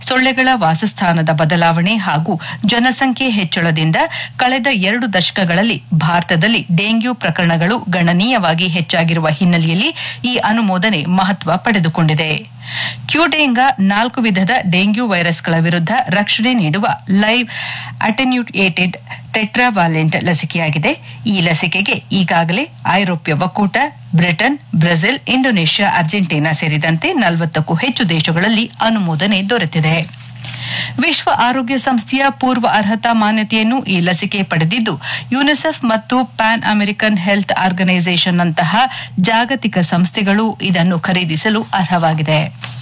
ಸೊಳ್ಳೆಗಳ ವಾಸಸ್ಥಾನದ ಬದಲಾವಣೆ ಹಾಗೂ ಜನಸಂಖ್ಯೆ ಹೆಚ್ಚಳದಿಂದ ಕಳೆದ ಎರಡು ದಶಕಗಳಲ್ಲಿ ಭಾರತದಲ್ಲಿ ಡೆಂಗ್ಯೂ ಪ್ರಕರಣಗಳು ಗಣನೀಯವಾಗಿ ಹೆಚ್ಚಾಗಿರುವ ಹಿನ್ನೆಲೆಯಲ್ಲಿ ಈ ಅನುಮೋದನೆ ಮಹತ್ವ ಪಡೆದುಕೊಂಡಿದೆ ಕ್ಯೂಡೆಂಗಾ ನಾಲ್ಕು ವಿಧದ ಡೆಂಗ್ಯೂ ವೈರಸ್ಗಳ ವಿರುದ್ಧ ರಕ್ಷಣೆ ನೀಡುವ ಲೈವ್ ಅಟೆನ್ಯೂಟೇಟೆಡ್ ಟೆಟ್ರಾವಾಲೆಂಟ್ ಲಸಿಕೆಯಾಗಿದೆ ಈ ಲಸಿಕೆಗೆ ಈಗಾಗಲೇ ಐರೋಪ್ಯ ಒಕ್ಕೂಟ ಬ್ರಿಟನ್ ಬ್ರೆಜಿಲ್ ಇಂಡೋನೇಷ್ಯಾ ಅರ್ಜೆಂಟೀನಾ ಸೇರಿದಂತೆ ನಲವತ್ತಕ್ಕೂ ಹೆಚ್ಚು ದೇಶಗಳಲ್ಲಿ ಅನುಮೋದನೆ ದೊರೆತಿದೆ ವಿಶ್ವ ಆರೋಗ್ಯ ಸಂಸ್ಥೆಯ ಪೂರ್ವ ಅರ್ಹತಾ ಮಾನ್ಯತೆಯನ್ನು ಈ ಲಸಿಕೆ ಪಡೆದಿದ್ದು ಯುನಿಸೆಫ್ ಮತ್ತು ಪ್ಯಾನ್ ಅಮೆರಿಕನ್ ಹೆಲ್ತ್ ಆರ್ಗನೈಸೇಷನ್ ನಂತಹ ಜಾಗತಿಕ ಸಂಸ್ಥೆಗಳು ಇದನ್ನು ಖರೀದಿಸಲು ಅರ್ಹವಾಗಿದೆ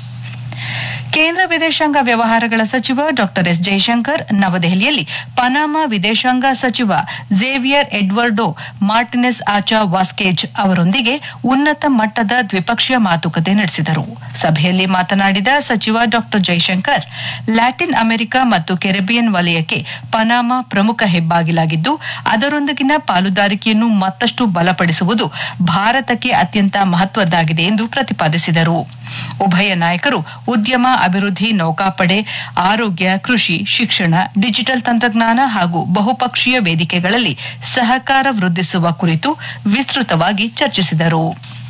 ಕೇಂದ್ರ ವಿದೇಶಾಂಗ ವ್ಯವಹಾರಗಳ ಸಚಿವ ಡಾ ಎಸ್ ಜೈಶಂಕರ್ ನವದೆಹಲಿಯಲ್ಲಿ ಪನಾಮಾ ವಿದೇಶಾಂಗ ಸಚಿವ ಝೇವಿಯರ್ ಎಡ್ವರ್ಡೋ ಮಾರ್ಟಿನೆಸ್ ಆಚಾ ವಾಸ್ಕೇಜ್ ಅವರೊಂದಿಗೆ ಉನ್ನತ ಮಟ್ಟದ ದ್ವಿಪಕ್ಷೀಯ ಮಾತುಕತೆ ನಡೆಸಿದರು ಸಭೆಯಲ್ಲಿ ಮಾತನಾಡಿದ ಸಚಿವ ಡಾ ಜೈಶಂಕರ್ ಲ್ಯಾಟಿನ್ ಅಮೆರಿಕ ಮತ್ತು ಕೆರೆಬಿಯನ್ ವಲಯಕ್ಕೆ ಪನಾಮಾ ಪ್ರಮುಖ ಹೆಬ್ಬಾಗಿಲಾಗಿದ್ದು ಅದರೊಂದಿಗಿನ ಪಾಲುದಾರಿಕೆಯನ್ನು ಮತ್ತಷ್ಟು ಬಲಪಡಿಸುವುದು ಭಾರತಕ್ಕೆ ಅತ್ಯಂತ ಮಹತ್ವದ್ದಾಗಿದೆ ಎಂದು ಪ್ರತಿಪಾದಿಸಿದರು ಉಭಯ ನಾಯಕರು ಉದ್ಯಮ ಅಭಿವೃದ್ಧಿ ನೌಕಾಪಡೆ ಆರೋಗ್ಯ ಕೃಷಿ ಶಿಕ್ಷಣ ಡಿಜಿಟಲ್ ತಂತ್ರಜ್ಞಾನ ಹಾಗೂ ಬಹುಪಕ್ಷೀಯ ವೇದಿಕೆಗಳಲ್ಲಿ ಸಹಕಾರ ವೃದ್ಧಿಸುವ ಕುರಿತು ವಿಸ್ತೃತವಾಗಿ ಚರ್ಚಿಸಿದರು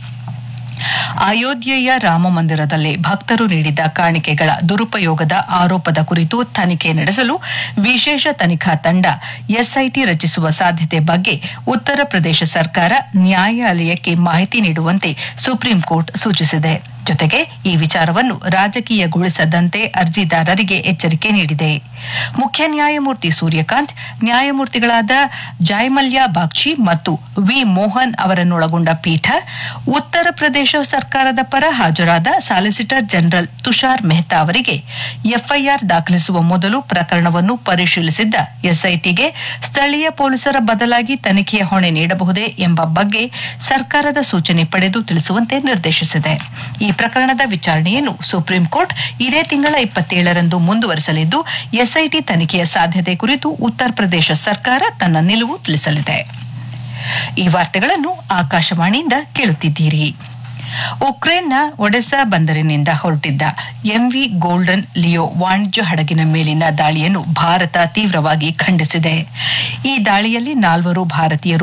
ಅಯೋಧ್ಯೆಯ ರಾಮ ಮಂದಿರದಲ್ಲಿ ಭಕ್ತರು ನೀಡಿದ್ದ ಕಾಣಿಕೆಗಳ ದುರುಪಯೋಗದ ಆರೋಪದ ಕುರಿತು ತನಿಖೆ ನಡೆಸಲು ವಿಶೇಷ ತನಿಖಾ ತಂಡ ಎಸ್ಐಟಿ ರಚಿಸುವ ಸಾಧ್ಯತೆ ಬಗ್ಗೆ ಉತ್ತರ ಪ್ರದೇಶ ಸರ್ಕಾರ ನ್ಯಾಯಾಲಯಕ್ಕೆ ಮಾಹಿತಿ ನೀಡುವಂತೆ ಸುಪ್ರೀಂ ಕೋರ್ಟ್ ಸೂಚಿಸಿದೆ ಜೊತೆಗೆ ಈ ವಿಚಾರವನ್ನು ರಾಜಕೀಯಗೊಳಿಸದಂತೆ ಅರ್ಜಿದಾರರಿಗೆ ಎಚ್ಚರಿಕೆ ನೀಡಿದೆ ಮುಖ್ಯ ನ್ಯಾಯಮೂರ್ತಿ ಸೂರ್ಯಕಾಂತ್ ನ್ಯಾಯಮೂರ್ತಿಗಳಾದ ಜಾಯ್ಮಲ್ಯ ಬಾಗ್ಚಿ ಮತ್ತು ವಿ ಮೋಹನ್ ಅವರನ್ನೊಳಗೊಂಡ ಪೀಠ ಉತ್ತರ ಪ್ರದೇಶ ಸರ್ಕಾರದ ಪರ ಹಾಜರಾದ ಸಾಲಿಸಿಟರ್ ಜನರಲ್ ತುಷಾರ್ ಮೆಹ್ತಾ ಅವರಿಗೆ ಎಫ್ಐಆರ್ ದಾಖಲಿಸುವ ಮೊದಲು ಪ್ರಕರಣವನ್ನು ಪರಿಶೀಲಿಸಿದ್ದ ಎಸ್ಐಟಿಗೆ ಸ್ಥಳೀಯ ಪೊಲೀಸರ ಬದಲಾಗಿ ತನಿಖೆಯ ಹೊಣೆ ನೀಡಬಹುದೇ ಎಂಬ ಬಗ್ಗೆ ಸರ್ಕಾರದ ಸೂಚನೆ ಪಡೆದು ತಿಳಿಸುವಂತೆ ನಿರ್ದೇಶಿಸಿದೆ ಈ ಪ್ರಕರಣದ ವಿಚಾರಣೆಯನ್ನು ಸುಪ್ರೀಂ ಕೋರ್ಟ್ ಇದೇ ತಿಂಗಳ ಇಪ್ಪತ್ತೇಳರಂದು ಮುಂದುವರೆಸಲಿದ್ದು ಎಸ್ಐಟಿ ತನಿಖೆಯ ಸಾಧ್ಯತೆ ಕುರಿತು ಉತ್ತರ ಪ್ರದೇಶ ಸರ್ಕಾರ ತನ್ನ ನಿಲುವು ತಿಳಿಸಲಿದೆ ಈ ವಾರ್ತೆಗಳನ್ನು ಆಕಾಶವಾಣಿಯಿಂದ ಕೇಳುತ್ತಿದ್ದೀರಿ ಉಕ್ರೇನ್ನ ಒಡೆಸಾ ಬಂದರಿನಿಂದ ಹೊರಟಿದ್ದ ಎಂವಿ ಗೋಲ್ಡನ್ ಲಿಯೋ ವಾಣಿಜ್ಯ ಹಡಗಿನ ಮೇಲಿನ ದಾಳಿಯನ್ನು ಭಾರತ ತೀವ್ರವಾಗಿ ಖಂಡಿಸಿದೆ ಈ ದಾಳಿಯಲ್ಲಿ ನಾಲ್ವರು ಭಾರತೀಯರು